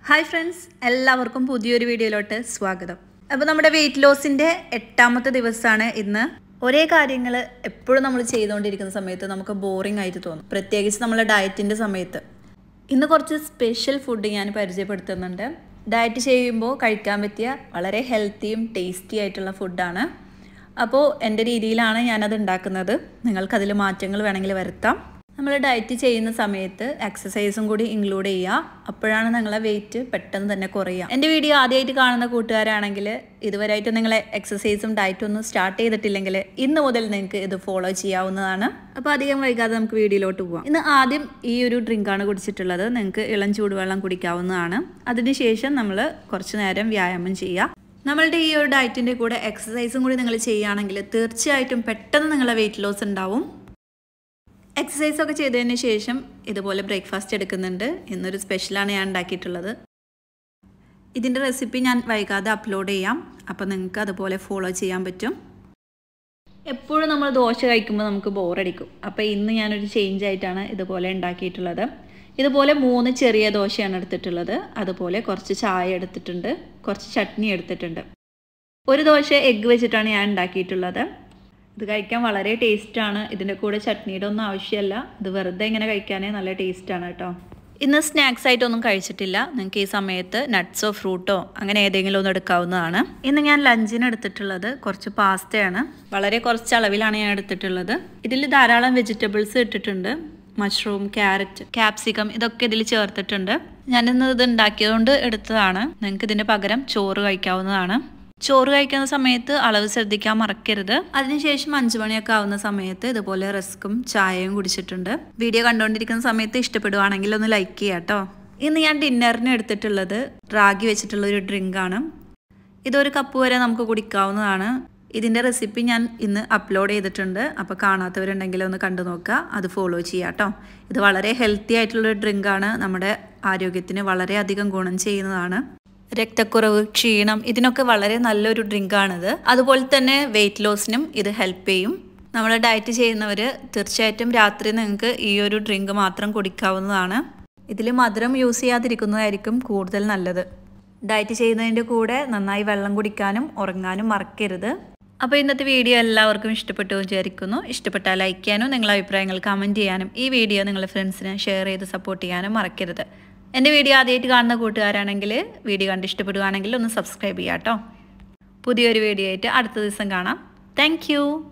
hi friends എല്ലാവർക്കും പുതിയൊരു വീഡിയോയിലോട്ട് സ്വാഗതം അപ്പോൾ നമ്മുടെ വെയിറ്റ് ലോസിൻ്റെ എട്ടാമത്തെ ദിവസമാണ് ഇന്ന് ഒരേ കാര്യങ്ങൾ എപ്പോഴും നമ്മൾ ചെയ്തുകൊണ്ടിരിക്കുന്ന സമയത്ത് നമുക്ക് ബോറിംഗ് ആയിട്ട് തോന്നും പ്രത്യേകിച്ച് നമ്മളെ ഡയറ്റിൻ്റെ സമയത്ത് ഇന്ന് കുറച്ച് സ്പെഷ്യൽ ഫുഡ് ഞാൻ പരിചയപ്പെടുത്തുന്നുണ്ട് ഡയറ്റ് ചെയ്യുമ്പോൾ കഴിക്കാൻ പറ്റിയ വളരെ ഹെൽത്തിയും ടേസ്റ്റി ആയിട്ടുള്ള ഫുഡാണ് അപ്പോൾ എൻ്റെ രീതിയിലാണ് ഞാനത് ഉണ്ടാക്കുന്നത് നിങ്ങൾക്കതിൽ മാറ്റങ്ങൾ വേണമെങ്കിൽ വരുത്താം നമ്മൾ ഡയറ്റ് ചെയ്യുന്ന സമയത്ത് എക്സസൈസും കൂടി ഇൻക്ലൂഡ് ചെയ്യുക അപ്പോഴാണ് നിങ്ങളെ വെയിറ്റ് പെട്ടെന്ന് തന്നെ കുറയുക എൻ്റെ വീഡിയോ ആദ്യമായിട്ട് കാണുന്ന കൂട്ടുകാരാണെങ്കിൽ ഇതുവരെയായിട്ട് നിങ്ങൾ എക്സസൈസും ഡയറ്റും ഒന്നും സ്റ്റാർട്ട് ചെയ്തിട്ടില്ലെങ്കിൽ ഇന്ന് മുതൽ നിങ്ങൾക്ക് ഇത് ഫോളോ ചെയ്യാവുന്നതാണ് അപ്പോൾ അധികം വൈകാതെ നമുക്ക് വീഡിയോയിലോട്ട് പോവാം ഇന്ന് ആദ്യം ഈ ഒരു ഡ്രിങ്കാണ് കുടിച്ചിട്ടുള്ളത് നിങ്ങൾക്ക് ഇളം ചൂടുവെള്ളം കുടിക്കാവുന്നതാണ് അതിനുശേഷം നമ്മൾ കുറച്ച് നേരം വ്യായാമം ചെയ്യുക നമ്മളുടെ ഈ ഒരു ഡയറ്റിൻ്റെ കൂടെ എക്സസൈസും കൂടി നിങ്ങൾ ചെയ്യുകയാണെങ്കിൽ തീർച്ചയായിട്ടും പെട്ടെന്ന് നിങ്ങളെ വെയിറ്റ് ലോസ് ഉണ്ടാവും എക്സസൈസ് ഒക്കെ ചെയ്തതിന് ശേഷം ഇതുപോലെ ബ്രേക്ക്ഫാസ്റ്റ് എടുക്കുന്നുണ്ട് ഇന്നൊരു സ്പെഷ്യലാണ് ഞാൻ ഉണ്ടാക്കിയിട്ടുള്ളത് ഇതിൻ്റെ റെസിപ്പി ഞാൻ വൈകാതെ അപ്ലോഡ് ചെയ്യാം അപ്പോൾ നിങ്ങൾക്ക് അതുപോലെ ഫോളോ ചെയ്യാൻ പറ്റും എപ്പോഴും നമ്മൾ ദോശ കഴിക്കുമ്പോൾ നമുക്ക് ബോറടിക്കും അപ്പോൾ ഇന്ന് ഞാനൊരു ചേഞ്ച് ആയിട്ടാണ് ഇതുപോലെ ഉണ്ടാക്കിയിട്ടുള്ളത് ഇതുപോലെ മൂന്ന് ചെറിയ ദോശയാണ് എടുത്തിട്ടുള്ളത് അതുപോലെ കുറച്ച് ചായ എടുത്തിട്ടുണ്ട് കുറച്ച് ചട്നി എടുത്തിട്ടുണ്ട് ഒരു ദോശ എഗ്ഗ് വെച്ചിട്ടാണ് ഞാൻ ഉണ്ടാക്കിയിട്ടുള്ളത് ഇത് കഴിക്കാൻ വളരെ ടേസ്റ്റാണ് ഇതിൻ്റെ കൂടെ ചട്നിയുടെ ഒന്നും ആവശ്യമല്ല ഇത് വെറുതെ ഇങ്ങനെ കഴിക്കാനേ നല്ല ടേസ്റ്റാണ് കേട്ടോ ഇന്ന് സ്നാക്സ് ആയിട്ടൊന്നും കഴിച്ചിട്ടില്ല നിങ്ങൾക്ക് ഈ സമയത്ത് നട്ട്സോ ഫ്രൂട്ടോ അങ്ങനെ ഏതെങ്കിലും ഒന്ന് എടുക്കാവുന്നതാണ് ഇന്ന് ഞാൻ ലഞ്ചിന് എടുത്തിട്ടുള്ളത് കുറച്ച് പാസ്തയാണ് വളരെ കുറച്ച് അളവിലാണ് ഞാൻ എടുത്തിട്ടുള്ളത് ഇതിൽ ധാരാളം വെജിറ്റബിൾസ് ഇട്ടിട്ടുണ്ട് മഷ്റൂം ക്യാരറ്റ് ക്യാപ്സിക്കം ഇതൊക്കെ ഇതിൽ ചേർത്തിട്ടുണ്ട് ഞാനിന്ന് ഇത് ഉണ്ടാക്കിയതുകൊണ്ട് എടുത്തതാണ് നിങ്ങൾക്ക് ഇതിൻ്റെ പകരം ചോറ് കഴിക്കാവുന്നതാണ് ചോറ് കഴിക്കുന്ന സമയത്ത് അളവ് ശ്രദ്ധിക്കാൻ മറക്കരുത് അതിനുശേഷം അഞ്ചു മണിയൊക്കെ ആവുന്ന സമയത്ത് ഇതുപോലെ റസ്ക്കും ചായയും കുടിച്ചിട്ടുണ്ട് വീഡിയോ കണ്ടുകൊണ്ടിരിക്കുന്ന സമയത്ത് ഇഷ്ടപ്പെടുവാണെങ്കിൽ ഒന്ന് ലൈക്ക് ചെയ്യാം കേട്ടോ ഇന്ന് ഞാൻ ഡിന്നറിന് എടുത്തിട്ടുള്ളത് റാഗി വെച്ചിട്ടുള്ള ഒരു ഡ്രിങ്കാണ് ഇതൊരു കപ്പ് വരെ നമുക്ക് കുടിക്കാവുന്നതാണ് ഇതിൻ്റെ റെസിപ്പി ഞാൻ ഇന്ന് അപ്ലോഡ് ചെയ്തിട്ടുണ്ട് അപ്പോൾ കാണാത്തവരുണ്ടെങ്കിൽ ഒന്ന് കണ്ടു നോക്കുക അത് ഫോളോ ചെയ്യുക കേട്ടോ ഇത് വളരെ ഹെൽത്തി ആയിട്ടുള്ള ഡ്രിങ്കാണ് നമ്മുടെ ആരോഗ്യത്തിന് വളരെയധികം ഗുണം ചെയ്യുന്നതാണ് രക്തക്കുറവ് ക്ഷീണം ഇതിനൊക്കെ വളരെ നല്ലൊരു ഡ്രിങ്കാണിത് അതുപോലെ തന്നെ വെയിറ്റ് ലോസിനും ഇത് ഹെൽപ്പ് ചെയ്യും നമ്മൾ ഡയറ്റ് ചെയ്യുന്നവർ തീർച്ചയായിട്ടും രാത്രി നിങ്ങൾക്ക് ഈ ഒരു ഡ്രിങ്ക് മാത്രം കുടിക്കാവുന്നതാണ് ഇതിൽ മധുരം യൂസ് ചെയ്യാതിരിക്കുന്നതായിരിക്കും കൂടുതൽ നല്ലത് ഡയറ്റ് ചെയ്യുന്നതിൻ്റെ കൂടെ നന്നായി വെള്ളം കുടിക്കാനും ഉറങ്ങാനും മറക്കരുത് അപ്പോൾ ഇന്നത്തെ വീഡിയോ എല്ലാവർക്കും ഇഷ്ടപ്പെട്ടു വിചാരിക്കുന്നു ഇഷ്ടപ്പെട്ടാൽ ലൈക്ക് ചെയ്യാനും നിങ്ങളുടെ അഭിപ്രായങ്ങൾ കമൻറ്റ് ചെയ്യാനും ഈ വീഡിയോ നിങ്ങളുടെ ഫ്രണ്ട്സിന് ഷെയർ ചെയ്ത് സപ്പോർട്ട് ചെയ്യാനും മറക്കരുത് എൻ്റെ വീഡിയോ ആദ്യമായിട്ട് കാണുന്ന കൂട്ടുകാരാണെങ്കിൽ വീഡിയോ കണ്ട് ഇഷ്ടപ്പെടുകയാണെങ്കിൽ ഒന്ന് സബ്സ്ക്രൈബ് ചെയ്യാം കേട്ടോ പുതിയൊരു വീഡിയോ ആയിട്ട് അടുത്ത ദിവസം കാണാം താങ്ക്